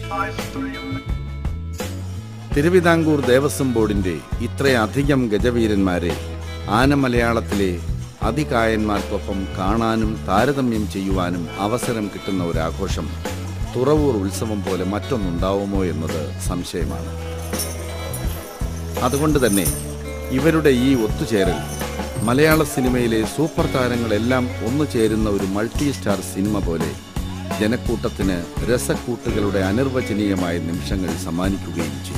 തിരുവിതാംകൂർ ദേവസ്വം ബോർഡിന്റെ ഇത്രയധികം ഗജവീരന്മാരെ ആനമലയാളത്തിലെ അതികായന്മാർക്കൊപ്പം കാണാനും താരതമ്യം ചെയ്യുവാനും അവസരം കിട്ടുന്ന ഒരു ആഘോഷം തുറവൂർ ഉത്സവം പോലെ മറ്റൊന്നുണ്ടാവുമോ എന്നത് സംശയമാണ് അതുകൊണ്ട് തന്നെ ഇവരുടെ ഈ ഒത്തുചേരൽ മലയാള സിനിമയിലെ സൂപ്പർ താരങ്ങളെല്ലാം ഒന്നു ചേരുന്ന ഒരു മൾട്ടി സ്റ്റാർ സിനിമ പോലെ ജനക്കൂട്ടത്തിന് രസക്കൂട്ടുകളുടെ അനിർവചനീയമായ നിമിഷങ്ങൾ സമ്മാനിക്കുകയും ചെയ്യും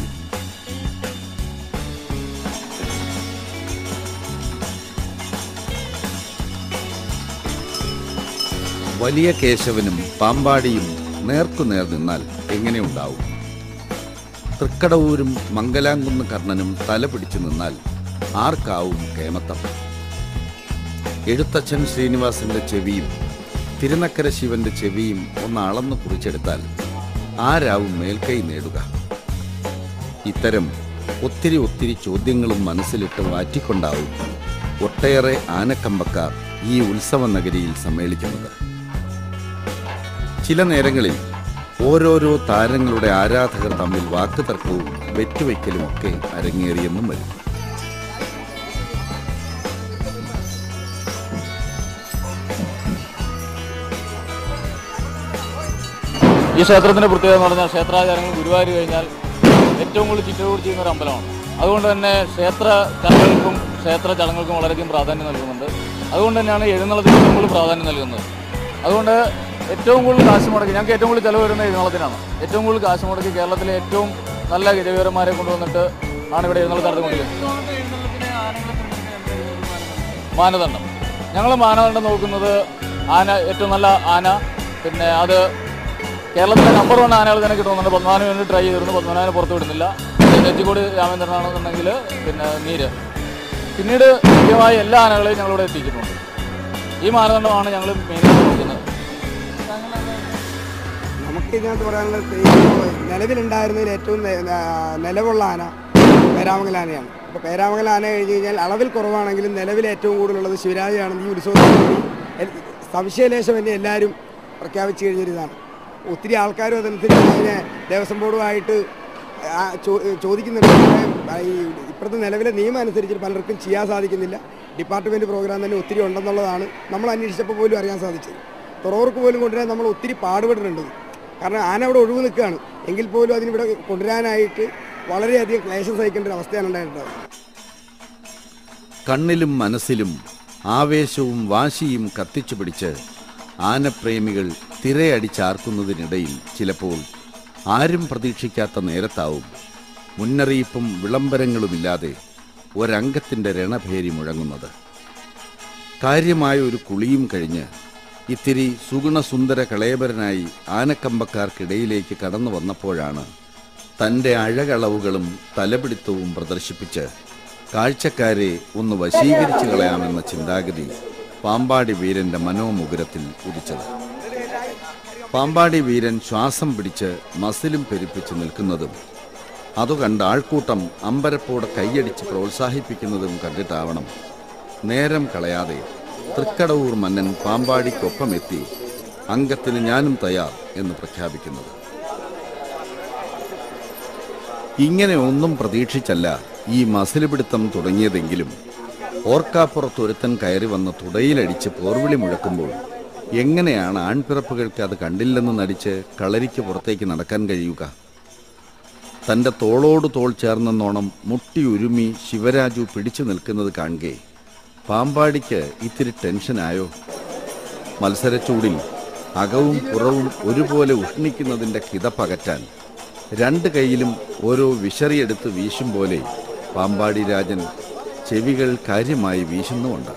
വലിയ കേശവനും പാമ്പാടിയും നേർക്കുനേർ നിന്നാൽ എങ്ങനെയുണ്ടാവും തൃക്കടവൂരും മംഗലാംകുന്ന് കർണനും തല പിടിച്ചു നിന്നാൽ ആർക്കാവും കേമത്തം എഴുത്തച്ഛൻ ശ്രീനിവാസന്റെ ചെവിയും തിരുനക്കര ശിവന്റെ ചെവിയും ഒന്ന് അളന്നു കുറിച്ചെടുത്താൽ ആരാവും മേൽക്കൈ നേടുക ഇത്തരം ഒത്തിരി ഒത്തിരി ചോദ്യങ്ങളും മനസ്സിലിട്ട് മാറ്റിക്കൊണ്ടാവും ഒട്ടേറെ ആനക്കമ്പക്കാർ ഈ ഉത്സവ നഗരിയിൽ സമ്മേളിക്കുന്നത് ചില നേരങ്ങളിൽ ഓരോരോ താരങ്ങളുടെ ആരാധകർ തമ്മിൽ വാക്കുതർക്കവും വെറ്റുവയ്ക്കലുമൊക്കെ അരങ്ങേറിയെന്നും വരും ഈ ക്ഷേത്രത്തിന്റെ പ്രത്യേകത എന്ന് പറഞ്ഞാൽ ക്ഷേത്രാചാരങ്ങൾ ഗുരുവായൂർ കഴിഞ്ഞാൽ ഏറ്റവും കൂടുതൽ ചിറ്റകൂടി ചെയ്യുന്ന ഒരു അമ്പലമാണ് അതുകൊണ്ട് തന്നെ ക്ഷേത്ര ചടങ്ങുകൾക്കും ക്ഷേത്ര ചടങ്ങുകൾക്കും വളരെയധികം പ്രാധാന്യം നൽകുന്നുണ്ട് അതുകൊണ്ട് തന്നെയാണ് എഴുന്നള്ളത്തിന് ഏറ്റവും കൂടുതൽ പ്രാധാന്യം നൽകുന്നത് അതുകൊണ്ട് ഏറ്റവും കൂടുതൽ കാശ് മുടക്കി ഞങ്ങൾക്ക് ഏറ്റവും കൂടുതൽ ചിലവ് വരുന്ന എഴുന്നള്ളത്തിനാണ് ഏറ്റവും കൂടുതൽ കാശ് മുടക്കി കേരളത്തിലെ ഏറ്റവും നല്ല ഗജവീരന്മാരെ കൊണ്ടുവന്നിട്ട് ആണ് ഇവിടെ എഴുന്നള്ളത്ത് നടത്തിക്കൊണ്ടിരിക്കുന്നത് മാനദണ്ഡം ഞങ്ങൾ മാനദണ്ഡം നോക്കുന്നത് ആന ഏറ്റവും നല്ല ആന പിന്നെ അത് കേരളത്തിലെ നമ്പർ വൺ ആനകൾ തന്നെ കിട്ടുന്നുണ്ട് പത്മനാഭന് വേണ്ടി ട്രൈ ചെയ്തിരുന്നു പത്മനാഭനെ പുറത്തു വിടുന്നില്ല നെറ്റിക്കോട് രാമേന്ദ്രനാണെന്നുണ്ടെങ്കിൽ പിന്നെ നീര് പിന്നീട് കൃത്യമായ എല്ലാ ആനകളെയും ഞങ്ങളിവിടെ എത്തിക്കുന്നുണ്ട് ഈ മാനദണ്ഡമാണ് ഞങ്ങൾ മെയിനായിട്ട് നോക്കുന്നത് നമുക്ക് ഇതിനകത്ത് പറയാനുള്ളത് ഈ നിലവിലുണ്ടായിരുന്നതിൽ ഏറ്റവും നെ- ആ, നിലവുള്ള ആന പേരാമംഗല ആനയാണ് അപ്പോൾ പേരാമംഗല ആന കഴിഞ്ഞ് കഴിഞ്ഞാൽ അളവിൽ കുറവാണെങ്കിലും നിലവിൽ ഏറ്റവും കൂടുതലുള്ളത് ശിവരാജയാണെന്ന് ഈ ഉത്സവത്തിൽ എൽ- സംശയലേശം എന്നെ എല്ലാവരും പ്രഖ്യാപിച്ചു കഴിഞ്ഞൊരു ഇതാണ് ഒത്തിരി ആൾക്കാരും അതനുസരിച്ച് അതിനെ ദേവസ്വം ബോർഡുമായിട്ട് ആ, ചോ- ചോദിക്കുന്നുണ്ട് പക്ഷേ ഈ ഇപ്പോഴത്തെ നിലവിലെ നിയമം അനുസരിച്ച് പലർക്കും ചെയ്യാൻ സാധിക്കുന്നില്ല ഡിപ്പാർട്ട്മെൻറ്റ് പ്രോഗ്രാം തന്നെ ഒത്തിരി ഉണ്ടെന്നുള്ളതാണ് നമ്മൾ അന്വേഷിച്ചപ്പോൾ പോലും അറിയാൻ സാധിച്ചത് തുറവർക്ക് പോലും കൊണ്ടുവരാൻ നമ്മൾ ഒത്തിരി പാടുപെട്ടിട്ടുണ്ട് കാരണം ആന അവിടെ ഒഴിവ് നിൽക്കുകയാണ് എങ്കിൽ പോലും അതിനിവിടെ കൊണ്ടുവരാനായിട്ട് വളരെയധികം ക്ലേശം സഹിക്കേണ്ട ഒരു അവസ്ഥയാണ് ഉണ്ടായിട്ടുള്ളത് കണ്ണിലും മനസ്സിലും ആവേശവും വാശിയും കത്തിച്ചു പിടിച്ച് ആനപ്രേമികൾ തിരയടിച്ചാർക്കുന്നതിനിടയിൽ ചിലപ്പോൾ ആരും പ്രതീക്ഷിക്കാത്ത നേരത്താവും മുന്നറിയിപ്പും വിളംബരങ്ങളുമില്ലാതെ ഒരംഗത്തിൻ്റെ രണഭേരി മുഴങ്ങുന്നത് കാര്യമായ ഒരു കുളിയും കഴിഞ്ഞ് ഇത്തിരി സുഗുണസുന്ദര കളേബരനായി ആനക്കമ്പക്കാർക്കിടയിലേക്ക് കടന്നു വന്നപ്പോഴാണ് തൻ്റെ അഴകളവുകളും തലപിടിത്തവും പ്രദർശിപ്പിച്ച് കാഴ്ചക്കാരെ ഒന്ന് വശീകരിച്ചു കളയാമെന്ന ചിന്താഗതി പാമ്പാടി വീരന്റെ മനോമുകുരത്തിൽ ഉദിച്ചത് പാമ്പാടി വീരൻ ശ്വാസം പിടിച്ച് മസിലും പെരുപ്പിച്ച് നിൽക്കുന്നതും അതു കണ്ട് ആൾക്കൂട്ടം അമ്പരപ്പോടെ കൈയടിച്ച് പ്രോത്സാഹിപ്പിക്കുന്നതും കണ്ടിട്ടാവണം നേരം കളയാതെ തൃക്കടവൂർ മന്നൻ പാമ്പാടിക്കൊപ്പമെത്തി അംഗത്തിന് ഞാനും തയ്യാർ എന്ന് പ്രഖ്യാപിക്കുന്നത് ഇങ്ങനെ ഒന്നും പ്രതീക്ഷിച്ചല്ല ഈ മസിലുപിടുത്തം തുടങ്ങിയതെങ്കിലും ഓർക്കാപ്പുറത്തൊരുത്തൻ കയറി വന്ന് തുടയിലടിച്ച് പോർവിളി മുഴക്കുമ്പോൾ എങ്ങനെയാണ് ആൺപിറപ്പുകൾക്ക് അത് കണ്ടില്ലെന്ന് നടിച്ച് കളരിക്ക് പുറത്തേക്ക് നടക്കാൻ കഴിയുക തൻ്റെ തോളോട് തോൾ ചേർന്നെന്നോണം മുട്ടി ഉരുമി ശിവരാജു പിടിച്ചു നിൽക്കുന്നത് കാണുകെ പാമ്പാടിക്ക് ഇത്തിരി ടെൻഷനായോ മത്സരച്ചൂടിൽ അകവും പുറവും ഒരുപോലെ ഉഷ്ണിക്കുന്നതിൻ്റെ കിതപ്പകറ്റാൻ രണ്ട് കൈയിലും ഓരോ വിശറിയെടുത്ത് വീശും പോലെ പാമ്പാടി രാജൻ ചെവികൾ കാര്യമായി വീശുന്നുമുണ്ട്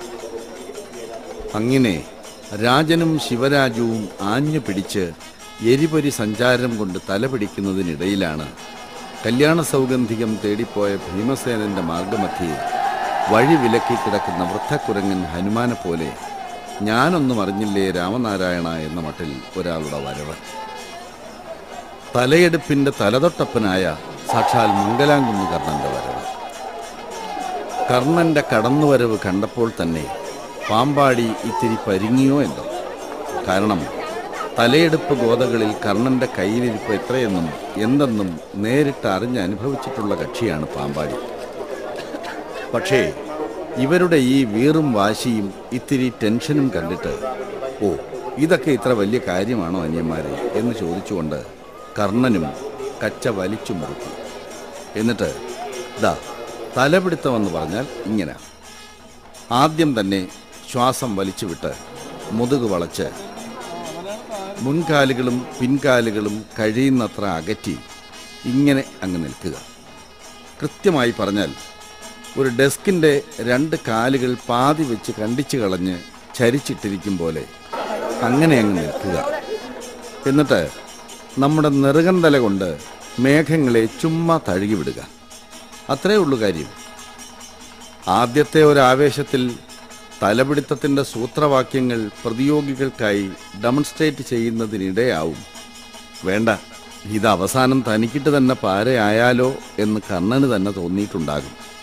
അങ്ങനെ രാജനും ശിവരാജുവും ആഞ്ഞു പിടിച്ച് എരിപൊരി സഞ്ചാരം കൊണ്ട് തലപിടിക്കുന്നതിനിടയിലാണ് കല്യാണ സൗഗന്ധികം തേടിപ്പോയ ഭീമസേനന്റെ മാർഗമധ്യേ വഴി വിലക്കി കിടക്കുന്ന വൃദ്ധക്കുരങ്ങൻ ഹനുമാനെ പോലെ ഞാനൊന്നും അറിഞ്ഞില്ലേ രാമനാരായണ എന്ന മട്ടിൽ ഒരാളുടെ വരവ് തലയെടുപ്പിന്റെ തലതൊട്ടപ്പനായ സാക്ഷാൽ മംഗലാംകുന്ന് കർണന്റെ വരവ് കർണന്റെ കടന്നുവരവ് കണ്ടപ്പോൾ തന്നെ പാമ്പാടി ഇത്തിരി പരിങ്ങിയോ എന്തോ കാരണം തലയെടുപ്പ് ഗോതകളിൽ കർണന്റെ കയ്യിലിരിപ്പ് എത്രയെന്നും എന്തെന്നും നേരിട്ട് അറിഞ്ഞ് അനുഭവിച്ചിട്ടുള്ള കക്ഷിയാണ് പാമ്പാടി പക്ഷേ ഇവരുടെ ഈ വീറും വാശിയും ഇത്തിരി ടെൻഷനും കണ്ടിട്ട് ഓ ഇതൊക്കെ ഇത്ര വലിയ കാര്യമാണോ അന്യന്മാരെ എന്ന് ചോദിച്ചുകൊണ്ട് കർണനും കച്ച വലിച്ചു മുറുക്കി എന്നിട്ട് ദാ തലപിടുത്തമെന്ന് പറഞ്ഞാൽ ഇങ്ങനെ ആദ്യം തന്നെ ശ്വാസം വലിച്ചുവിട്ട് മുതുക് വളച്ച് മുൻകാലുകളും പിൻകാലുകളും കഴിയുന്നത്ര അകറ്റി ഇങ്ങനെ അങ്ങ് നിൽക്കുക കൃത്യമായി പറഞ്ഞാൽ ഒരു ഡെസ്കിൻ്റെ രണ്ട് കാലുകൾ പാതി വെച്ച് കണ്ടിച്ചു കളഞ്ഞ് ചരിച്ചിട്ടിരിക്കും പോലെ അങ്ങനെ അങ്ങ് നിൽക്കുക എന്നിട്ട് നമ്മുടെ നെറുകന്തല കൊണ്ട് മേഘങ്ങളെ ചുമ്മാ തഴുകിവിടുക അത്രേ ഉള്ളൂ കാര്യം ആദ്യത്തെ ഒരു ആവേശത്തിൽ തലപിടുത്തത്തിൻ്റെ സൂത്രവാക്യങ്ങൾ പ്രതിയോഗികൾക്കായി ഡെമൺസ്ട്രേറ്റ് ചെയ്യുന്നതിനിടെയാവും വേണ്ട ഇത് അവസാനം തനിക്കിട്ട് തന്നെ പാരയായാലോ എന്ന് കർണന് തന്നെ തോന്നിയിട്ടുണ്ടാകും